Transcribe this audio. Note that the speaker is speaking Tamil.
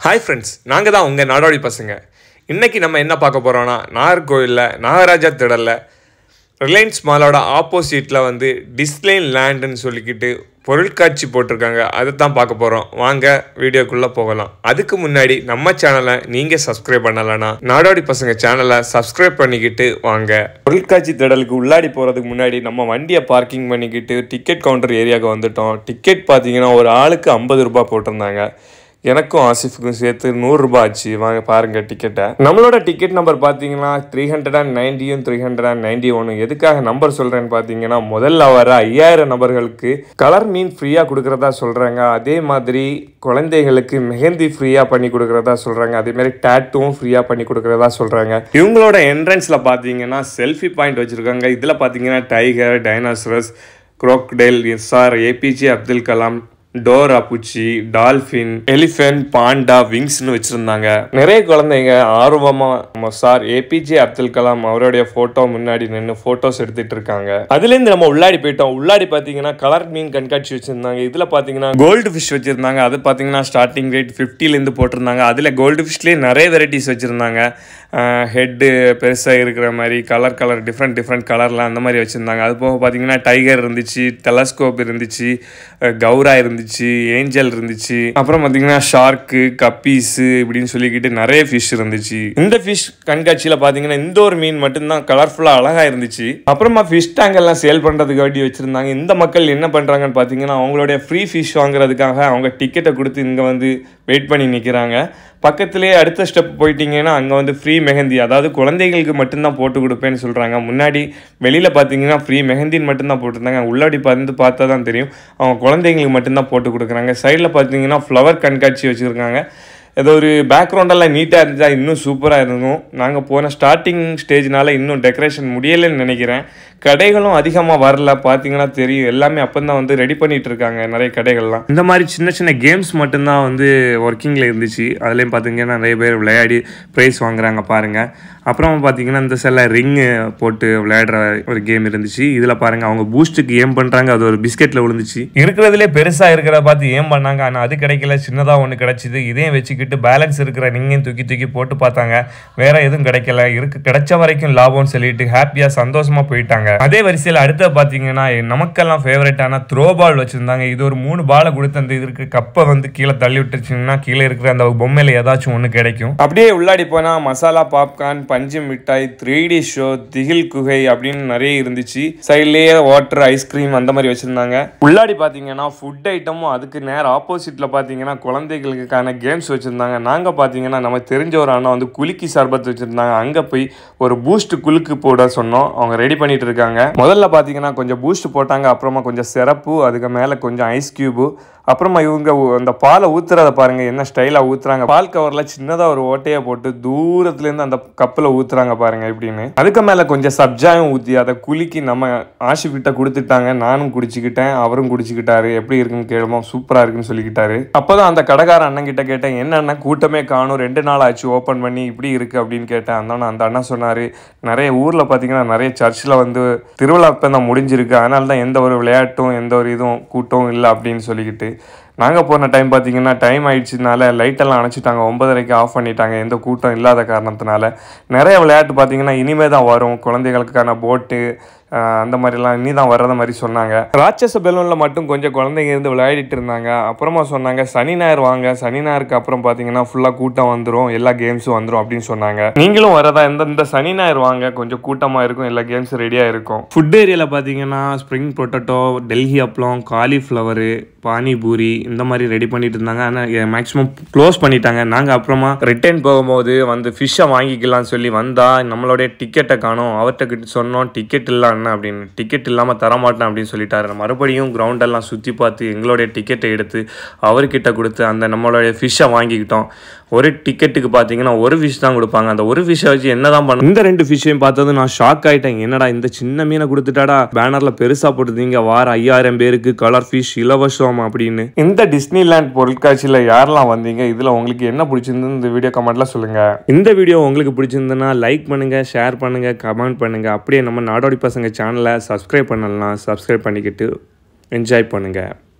ஹாய் ஃப்ரெண்ட்ஸ் நாங்கள் தான் உங்கள் நாடோடி பசங்க இன்னைக்கு நம்ம என்ன பார்க்க போகிறோன்னா நாகர்கோவிலில் நாகராஜா திடலில் ரிலையன்ஸ் மாலோட ஆப்போசிட்டில் வந்து டிஸ்லைன் லேண்டுன்னு சொல்லிக்கிட்டு பொருட்காட்சி போட்டிருக்காங்க அதை தான் பார்க்க போகிறோம் வாங்க வீடியோக்குள்ளே போகலாம் அதுக்கு முன்னாடி நம்ம சேனலை நீங்கள் சப்ஸ்கிரைப் பண்ணலைன்னா நாடோடி பசங்க சேனலை சப்ஸ்கிரைப் பண்ணிக்கிட்டு வாங்க பொருட்காட்சி திடலுக்கு உள்ளாடி போகிறதுக்கு முன்னாடி நம்ம வண்டியை பார்க்கிங் பண்ணிக்கிட்டு டிக்கெட் கவுண்டர் ஏரியாவுக்கு வந்துட்டோம் டிக்கெட் பார்த்தீங்கன்னா ஒரு ஆளுக்கு ஐம்பது ரூபாய் போட்டிருந்தாங்க எனக்கும் ஆசிஃபுக்கும் சேர்த்து நூறுரூபா ஆச்சு வாங்க பாருங்க டிக்கெட்டை நம்மளோட டிக்கெட் நம்பர் பார்த்தீங்கன்னா த்ரீ ஹண்ட்ரட் அண்ட் நைன்டியும் த்ரீ ஹண்ட்ரட் அண்ட் நைன்டி ஒன்று எதுக்காக நம்பர் சொல்கிறேன்னு பார்த்தீங்கன்னா முதல்ல வர ஐயாயிரம் நபர்களுக்கு கலர் மீன் ஃப்ரீயாக கொடுக்குறதா சொல்கிறாங்க அதே மாதிரி குழந்தைகளுக்கு மெஹந்தி ஃப்ரீயாக பண்ணி கொடுக்குறதா சொல்கிறாங்க அதே மாதிரி டேட்டுவும் ஃப்ரீயாக பண்ணி கொடுக்குறதா சொல்கிறாங்க இவங்களோட என்ட்ரன்ஸில் பார்த்தீங்கன்னா செல்ஃபி பாயிண்ட் வச்சுருக்காங்க இதில் பார்த்தீங்கன்னா tiger dinosaurs crocodile S R A P J Abdul Kalam Dora பூச்சி டால்ஃபின் எலிஃபென்ட் பாண்டா விங்ஸ்னு வச்சுருந்தாங்க நிறைய குழந்தைங்க ஆர்வமாக நம்ம சார் ஏபிஜே அப்துல் கலாம் அவருடைய ஃபோட்டோ முன்னாடி நின்று ஃபோட்டோஸ் எடுத்துட்டு இருக்காங்க அதுலேருந்து நம்ம உள்ளாடி போயிட்டோம் உள்ளாடி பார்த்தீங்கன்னா கலர் மீன் கண்காட்சி வச்சுருந்தாங்க இதில் பார்த்தீங்கன்னா கோல்டு ஃபிஷ் வச்சுருந்தாங்க அது பார்த்தீங்கன்னா ஸ்டார்டிங் ரேட் ஃபிஃப்டிலேருந்து போட்டிருந்தாங்க அதில் கோல்டு ஃபிஷ்லேயே நிறைய வெரைட்டிஸ் வச்சுருந்தாங்க ஹெட்டு பெருசாக இருக்கிற மாதிரி கலர் கலர் டிஃப்ரெண்ட் டிஃப்ரெண்ட் கலர்லாம் அந்த மாதிரி வச்சுருந்தாங்க அது போக பார்த்தீங்கன்னா டைகர் இருந்துச்சு டெலஸ்கோப் இருந்துச்சு அஹ் கௌரா இருந்துச்சு ஏஞ்சல் இருந்துச்சு அப்புறம் பார்த்தீங்கன்னா ஷார்க்கு கப்பீஸு இப்படின்னு சொல்லிக்கிட்டு நிறைய ஃபிஷ் இருந்துச்சு இந்த ஃபிஷ் கண்காட்சியில் பார்த்தீங்கன்னா இந்த ஒரு மீன் மட்டும்தான் கலர்ஃபுல்லாக அழகாக இருந்துச்சு அப்புறமா ஃபிஷ் டேங்க் எல்லாம் சேல் பண்ணுறதுக்கு வேண்டி வச்சுருந்தாங்க இந்த மக்கள் என்ன பண்ணுறாங்கன்னு பார்த்தீங்கன்னா அவங்களுடைய ஃப்ரீ ஃபிஷ் வாங்குறதுக்காக அவங்க டிக்கெட்டை கொடுத்து இங்கே வந்து வெயிட் பண்ணி நிற்கிறாங்க பக்கத்துலேயே அடுத்த ஸ்டெப் போயிட்டீங்கன்னா அங்கே வந்து ஃப்ரீ மெஹந்தி அதாவது குழந்தைகளுக்கு மட்டும்தான் போட்டு கொடுப்பேன்னு சொல்கிறாங்க முன்னாடி வெளியில் பார்த்தீங்கன்னா ஃப்ரீ மெஹந்தின்னு மட்டும்தான் போட்டிருந்தாங்க உள்ளாடி வந்து பார்த்தா தான் தெரியும் அவங்க குழந்தைங்களுக்கு மட்டும்தான் போட்டு கொடுக்குறாங்க சைடில் பார்த்தீங்கன்னா ஃப்ளவர் கண்காட்சி வச்சுருக்காங்க ஏதோ ஒரு பேக்ரவுண்டெல்லாம் நீட்டாக இருந்துச்சா இன்னும் சூப்பராக இருக்கும் நாங்கள் போன ஸ்டார்டிங் ஸ்டேஜ்னால இன்னும் டெக்கரேஷன் முடியலைன்னு நினைக்கிறேன் கடைகளும் அதிகமாக வரல பார்த்தீங்கன்னா தெரியும் எல்லாமே அப்போ தான் வந்து ரெடி பண்ணிட்டு இருக்காங்க நிறைய கடைகள்லாம் இந்த மாதிரி சின்ன சின்ன கேம்ஸ் மட்டும்தான் வந்து ஒர்க்கிங்கில் இருந்துச்சு அதுலேயும் பார்த்தீங்கன்னா நிறைய பேர் விளையாடி ப்ரைஸ் வாங்குறாங்க பாருங்கள் அப்புறம் பார்த்தீங்கன்னா இந்த சில ரிங்கு போட்டு விளையாடுற ஒரு கேம் இருந்துச்சு இதில் பாருங்கள் அவங்க பூஸ்ட்டுக்கு ஏம் பண்ணுறாங்க அது ஒரு பிஸ்கெட்டில் விழுந்துச்சு இருக்கிறதுலே பெருசாக இருக்கிறத பார்த்து ஏம் பண்ணாங்க ஆனால் அது கிடைக்கல சின்னதாக ஒன்று கிடைச்சிது இதையும் வச்சுக்கிட்டு பேலன்ஸ் இருக்கிற ரிங்கையும் தூக்கி தூக்கி போட்டு பார்த்தாங்க வேற எதுவும் கிடைக்கல இருக்கு கிடைச்ச வரைக்கும் லாபம்னு சொல்லிட்டு ஹாப்பியாக சந்தோஷமாக போயிட்டாங்க அதே வரிசையில் அடுத்த பார்த்தீங்கன்னா நமக்கெல்லாம் ஃபேவரட்டான த்ரோ பால் வச்சுருந்தாங்க இது ஒரு மூணு பாலை கொடுத்து அந்த இதற்கு கப்பை வந்து கீழே தள்ளி விட்டுருச்சுங்கன்னா கீழே இருக்கிற அந்த பொம்மையில் ஏதாச்சும் ஒன்று கிடைக்கும் அப்படியே உள்ளாடி போனால் மசாலா பாப்கார்ன் பஞ்சு மிட்டாய் த்ரீ டி ஷோ திகில் குகை அப்படின்னு நிறைய இருந்துச்சு சைட்லேயே வாட்டர் ஐஸ்கிரீம் அந்த மாதிரி வச்சுருந்தாங்க உள்ளாடி பார்த்தீங்கன்னா ஃபுட் ஐட்டமும் அதுக்கு நேர ஆப்போசிட்டில் பார்த்தீங்கன்னா குழந்தைகளுக்கான கேம்ஸ் வச்சுருந்தாங்க நாங்கள் பார்த்தீங்கன்னா நம்ம தெரிஞ்ச ஒரு அண்ணா வந்து குலுக்கி சர்பத் வச்சுருந்தாங்க அங்கே போய் ஒரு பூஸ்ட் குலுக்கு போட சொன்னோம் அவங்க ரெடி பண்ணிட்டு இருக்காங்க முதல்ல பார்த்தீங்கன்னா கொஞ்சம் பூஸ்ட் போட்டாங்க அப்புறமா கொஞ்சம் சிறப்பு அதுக்கு மேலே கொஞ்சம் ஐஸ் கியூபு அப்புறமா இவங்க ஊ- அந்த பாலை ஊத்துறத பாருங்க என்ன ஸ்டைலாக ஊத்துறாங்க பால் கவர்ல சின்னதா ஒரு ஓட்டையை போட்டு தூரத்துல இருந்து அந்த கப்பில் ஊத்துறாங்க பாருங்க இப்படின்னு அதுக்கு மேல கொஞ்சம் சப்ஜாயும் ஊத்தி அதை குலுக்கி நம்ம ஆஷிப் கிட்ட கொடுத்துட்டாங்க நானும் குடிச்சுக்கிட்டேன் அவரும் குடிச்சுக்கிட்டாரு எப்படி இருக்குன்னு கேளுமோ சூப்பரா இருக்குன்னு சொல்லிக்கிட்டாரு அப்போதான் அந்த கடைக்கார அண்ணன் கிட்ட கேட்டேன் என்ன அண்ணன் கூட்டமே காணும் ரெண்டு நாள் ஆச்சு ஓப்பன் பண்ணி இப்படி இருக்கு அப்படின்னு கேட்டேன் அந்த அண்ணன் அந்த அண்ணன் சொன்னாரு நிறைய ஊர்ல பாத்தீங்கன்னா நிறைய சர்ச்சில் வந்து திருவிழா இப்போ தான் முடிஞ்சிருக்கு அதனால தான் எந்த ஒரு விளையாட்டும் எந்த ஒரு இதுவும் கூட்டமும் இல்லை அப்படின்னு சொல்லிக்கிட்டு நாங்கள் போன டைம் பார்த்தீங்கன்னா டைம் ஆயிடுச்சுனால லைட்டெல்லாம் அணைச்சிட்டாங்க ஒன்பதரைக்கு ஆஃப் பண்ணிட்டாங்க எந்த கூட்டம் இல்லாத காரணத்தினால நிறைய விளையாட்டு பார்த்தீங்கன்னா இனிமே தான் வரும் குழந்தைகளுக்கான போட்டு அந்த மாதிரிலாம் இனி தான் வர்றத மாதிரி சொன்னாங்க ராட்சச பெலூனில் மட்டும் கொஞ்சம் குழந்தைங்க இருந்து விளையாடிட்டு இருந்தாங்க அப்புறமா சொன்னாங்க சனி ஞாயிறு வாங்க சனி ஞாயிறுக்கு அப்புறம் பார்த்தீங்கன்னா ஃபுல்லாக கூட்டம் வந்துடும் எல்லா கேம்ஸும் வந்துடும் அப்படின்னு சொன்னாங்க நீங்களும் வரதா இந்த இந்த சனி ஞாயிறு வாங்க கொஞ்சம் கூட்டமாக இருக்கும் எல்லா கேம்ஸ் ரெடியாக இருக்கும் ஃபுட் ஏரியாவில் பார்த்தீங்கன்னா ஸ்ப்ரிங் பொட்டட்டோ டெல்லி அப்பளம் காலிஃப்ளவரு பானிபூரி இந்த மாதிரி ரெடி பண்ணிட்டு இருந்தாங்க ஆனால் மேக்ஸிமம் க்ளோஸ் பண்ணிட்டாங்க நாங்கள் அப்புறமா ரிட்டர்ன் போகும்போது வந்து ஃபிஷ்ஷை வாங்கிக்கலாம்னு சொல்லி வந்தால் நம்மளுடைய டிக்கெட்டை காணோம் அவர்கிட்ட கிட்ட சொன்னோம் டிக்கெட் இல்லை அண்ணன் அப்படின்னு டிக்கெட் இல்லாமல் தரமாட்டேன் அப்படின்னு சொல்லிட்டாரு மறுபடியும் கிரவுண்டெல்லாம் சுற்றி பார்த்து எங்களுடைய டிக்கெட்டை எடுத்து அவர்கிட்ட கொடுத்து அந்த நம்மளுடைய ஃபிஷ்ஷை வாங்கிக்கிட்டோம் ஒரு டிக்கெட்டுக்கு பார்த்தீங்கன்னா ஒரு ஃபிஷ் தான் கொடுப்பாங்க அந்த ஒரு ஃபிஷ்ஷை வச்சு என்ன தான் பண்ண இந்த ரெண்டு ஃபிஷ்ஷையும் பார்த்தது நான் ஷாக் ஆயிட்டேன் என்னடா இந்த சின்ன மீனை கொடுத்துட்டாடா பேனரில் பெருசாக போட்டுருந்தீங்க வார ஐயாயிரம் பேருக்கு கலர் ஃபிஷ் இலவசம் அப்படின்னு இந்த டிஸ்னிலேண்ட் பொருட்காட்சியில் யாரெல்லாம் வந்தீங்க இதில் உங்களுக்கு என்ன பிடிச்சிருந்து இந்த வீடியோ கமெண்ட்ல சொல்லுங்க இந்த வீடியோ உங்களுக்கு பிடிச்சிருந்ததுன்னா லைக் பண்ணுங்க ஷேர் பண்ணுங்க கமெண்ட் பண்ணுங்க அப்படியே நம்ம நாடோடி பசங்க சேனலை சப்ஸ்கிரைப் பண்ணலாம் சப்ஸ்கிரைப் பண்ணிக்கிட்டு என்ஜாய் பண்ணுங்க